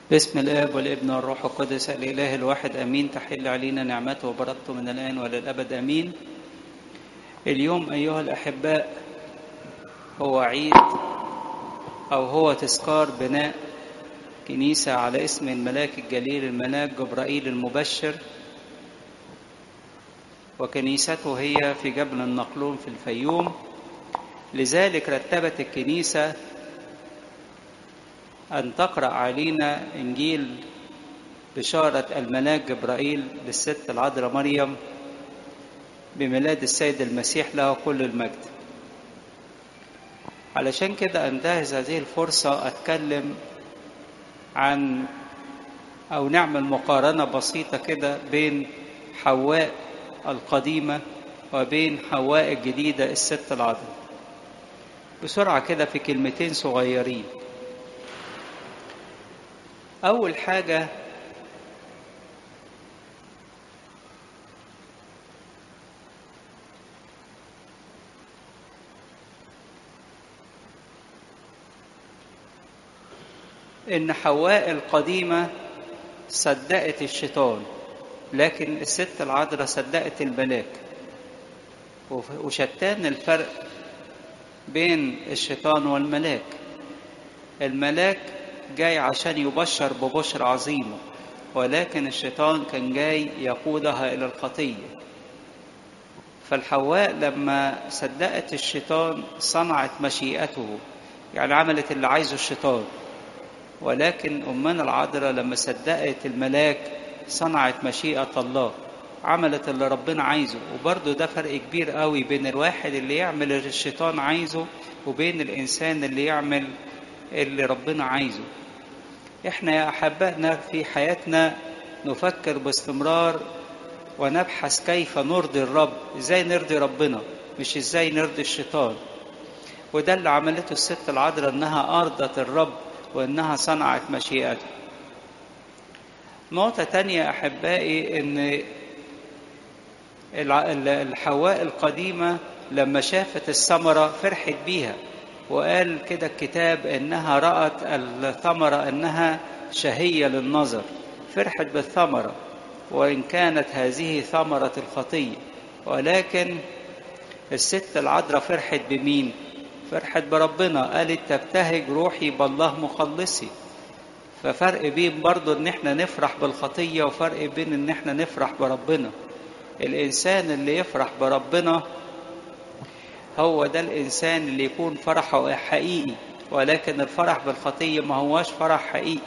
باسم الاب والابن والروح القدس الاله الواحد امين تحل علينا نعمته وبركته من الان وللابد امين اليوم ايها الاحباء هو عيد او هو تذكار بناء كنيسه على اسم الملاك الجليل الملاك جبرائيل المبشر وكنيسته هي في جبل النقلون في الفيوم لذلك رتبت الكنيسه أن تقرأ علينا إنجيل بشارة الملاك جبرائيل للست العذراء مريم بميلاد السيد المسيح له كل المجد علشان كده أنتهز هذه الفرصة أتكلم عن أو نعمل مقارنة بسيطة كده بين حواء القديمة وبين حواء الجديدة الست العذراء بسرعة كده في كلمتين صغيرين أول حاجة إن حواء القديمة صدقت الشيطان لكن الست العذراء صدقت الملاك وشتان الفرق بين الشيطان والملاك الملاك جاي عشان يبشر ببشر عظيمة ولكن الشيطان كان جاي يقودها إلى الخطية فالحواء لما صدقت الشيطان صنعت مشيئته يعني عملت اللي عايزه الشيطان ولكن أمنا العذراء لما صدقت الملاك صنعت مشيئة الله عملت اللي ربنا عايزه وبرضه ده فرق كبير قوي بين الواحد اللي يعمل اللي الشيطان عايزه وبين الإنسان اللي يعمل اللي ربنا عايزه احنا يا احبائنا في حياتنا نفكر باستمرار ونبحث كيف نرضي الرب ازاي نرضي ربنا مش ازاي نرضي الشيطان وده اللي عملته الست العذراء انها ارضت الرب وانها صنعت مشيئته نقطة تانية أحبائي إن الحواء القديمة لما شافت الثمرة فرحت بيها وقال كده الكتاب انها رأت الثمرة انها شهية للنظر فرحت بالثمرة وإن كانت هذه ثمرة الخطية ولكن الست العذراء فرحت بمين؟ فرحت بربنا قالت تبتهج روحي بالله مخلصي ففرق بين برضو ان احنا نفرح بالخطية وفرق بين ان احنا نفرح بربنا الانسان اللي يفرح بربنا هو ده الإنسان اللي يكون فرحه حقيقي ولكن الفرح بالخطية ما هواش فرح حقيقي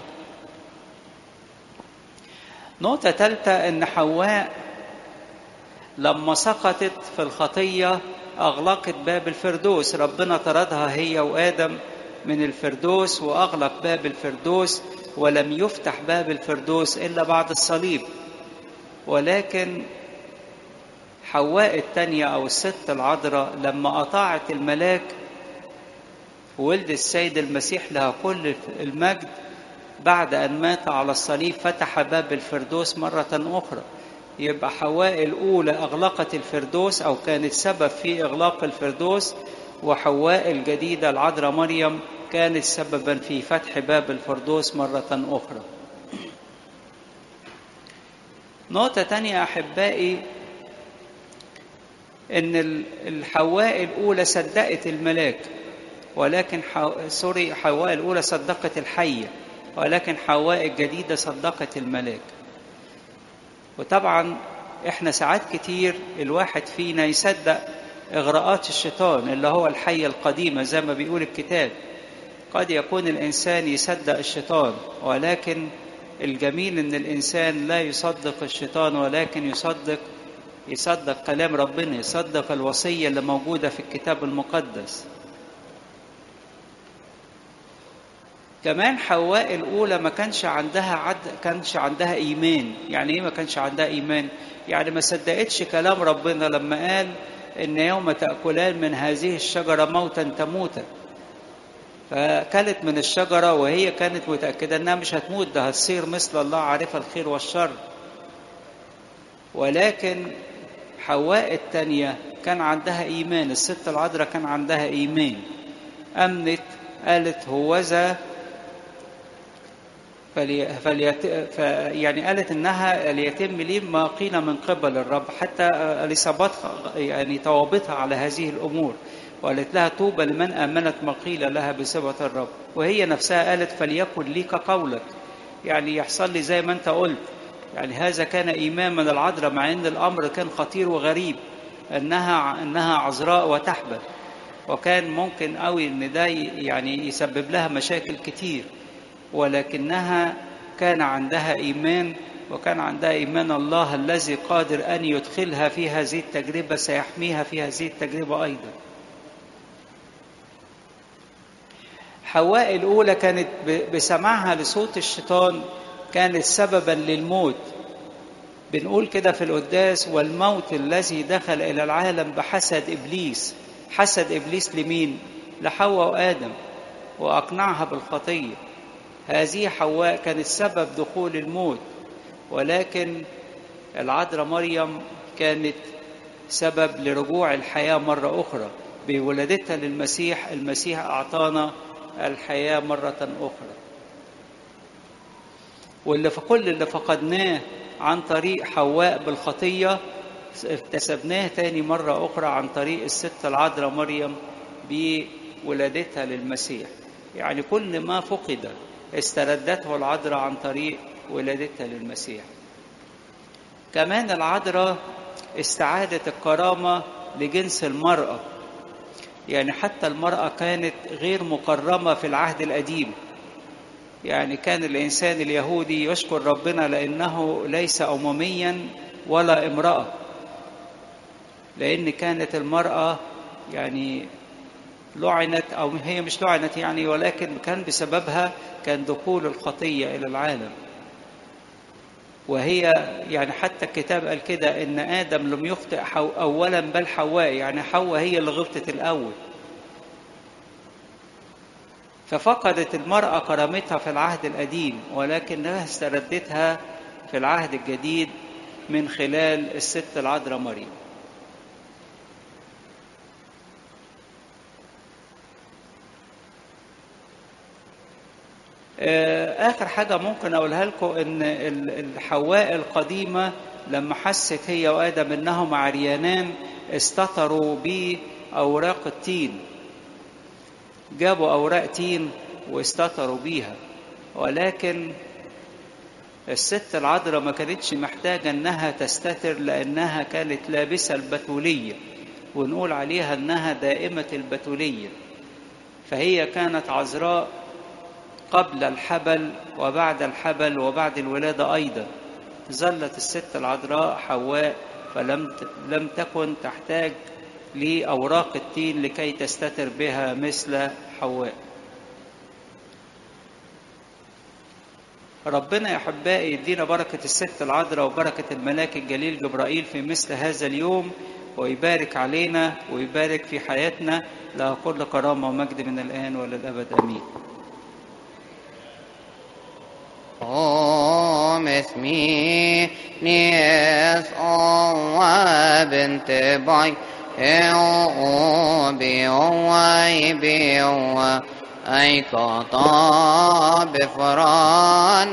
نقطة ثالثة إن حواء لما سقطت في الخطية أغلقت باب الفردوس ربنا طردها هي وآدم من الفردوس وأغلق باب الفردوس ولم يفتح باب الفردوس إلا بعد الصليب ولكن حواء التانية أو الست العذراء لما أطاعت الملاك ولد السيد المسيح لها كل المجد بعد أن مات على الصليب فتح باب الفردوس مرة أخرى يبقى حواء الأولى أغلقت الفردوس أو كانت سبب في إغلاق الفردوس وحواء الجديدة العذراء مريم كانت سببا في فتح باب الفردوس مرة أخرى نقطة تانية أحبائي ان الحواء الاولى صدقت الملاك ولكن حو... سوري حواء الاولى صدقت الحيه ولكن حواء الجديده صدقت الملاك وطبعا احنا ساعات كتير الواحد فينا يصدق اغراءات الشيطان اللي هو الحيه القديمه زي ما بيقول الكتاب قد يكون الانسان يصدق الشيطان ولكن الجميل ان الانسان لا يصدق الشيطان ولكن يصدق يصدق كلام ربنا يصدق الوصية اللي موجودة في الكتاب المقدس كمان حواء الأولى ما كانش عندها عد كانش عندها إيمان يعني إيه ما كانش عندها إيمان يعني ما صدقتش كلام ربنا لما قال إن يوم تأكلان من هذه الشجرة موتا تموتا فكلت من الشجرة وهي كانت متأكدة إنها مش هتموت ده هتصير مثل الله عارفة الخير والشر ولكن حواء التانية كان عندها إيمان الست العذراء كان عندها إيمان أمنت قالت هوذا فلي فليت ف يعني قالت انها ليتم لي ما قيل من قبل الرب حتى اليصابتها يعني توابتها على هذه الامور وقالت لها طوبى لمن امنت ما قيل لها بصفه الرب وهي نفسها قالت فليكن لي كقولك يعني يحصل لي زي ما انت قلت يعني هذا كان ايمان من العذراء مع ان الامر كان خطير وغريب انها انها عذراء وتحبل وكان ممكن قوي ان ده يعني يسبب لها مشاكل كتير ولكنها كان عندها ايمان وكان عندها ايمان الله الذي قادر ان يدخلها في هذه التجربه سيحميها في هذه التجربه ايضا حواء الاولى كانت بسماعها لصوت الشيطان كانت سببا للموت بنقول كده في القداس والموت الذي دخل الى العالم بحسد ابليس حسد ابليس لمين لحواء وادم واقنعها بالخطيه هذه حواء كانت سبب دخول الموت ولكن العذراء مريم كانت سبب لرجوع الحياه مره اخرى بولادتها للمسيح المسيح اعطانا الحياه مره اخرى واللي كل اللي فقدناه عن طريق حواء بالخطيه اكتسبناه تاني مرة أخرى عن طريق الست العذراء مريم بولادتها للمسيح يعني كل ما فقد استردته العذراء عن طريق ولادتها للمسيح كمان العذراء استعادت الكرامة لجنس المرأة يعني حتى المرأة كانت غير مكرمة في العهد القديم يعني كان الإنسان اليهودي يشكر ربنا لأنه ليس أمميا ولا امرأة لأن كانت المرأة يعني لعنت أو هي مش لعنت يعني ولكن كان بسببها كان دخول الخطية إلى العالم وهي يعني حتى الكتاب قال كده إن آدم لم يخطئ أولا بل حواء يعني حواء هي اللي غلطت الأول ففقدت المرأة كرامتها في العهد القديم ولكنها استردتها في العهد الجديد من خلال الست العذراء مريم آخر حاجة ممكن أقولها لكم إن الحواء القديمة لما حست هي وآدم إنهم عريانان استتروا بأوراق التين جابوا أوراق تين واستتروا بيها ولكن الست العذراء ما كانتش محتاجة إنها تستتر لأنها كانت لابسة البتولية ونقول عليها إنها دائمة البتولية فهي كانت عذراء قبل الحبل وبعد الحبل وبعد الولادة أيضا ظلت الست العذراء حواء فلم لم تكن تحتاج لأوراق التين لكي تستتر بها مثل حواء ربنا يا أحبائي يدينا بركة الست العذراء وبركة الملاك الجليل جبرائيل في مثل هذا اليوم ويبارك علينا ويبارك في حياتنا له كل كرامة ومجد من الآن وللأبد آمين قوم اسمي نيس أوى بنت باي او بي او بي او اي كطاب فران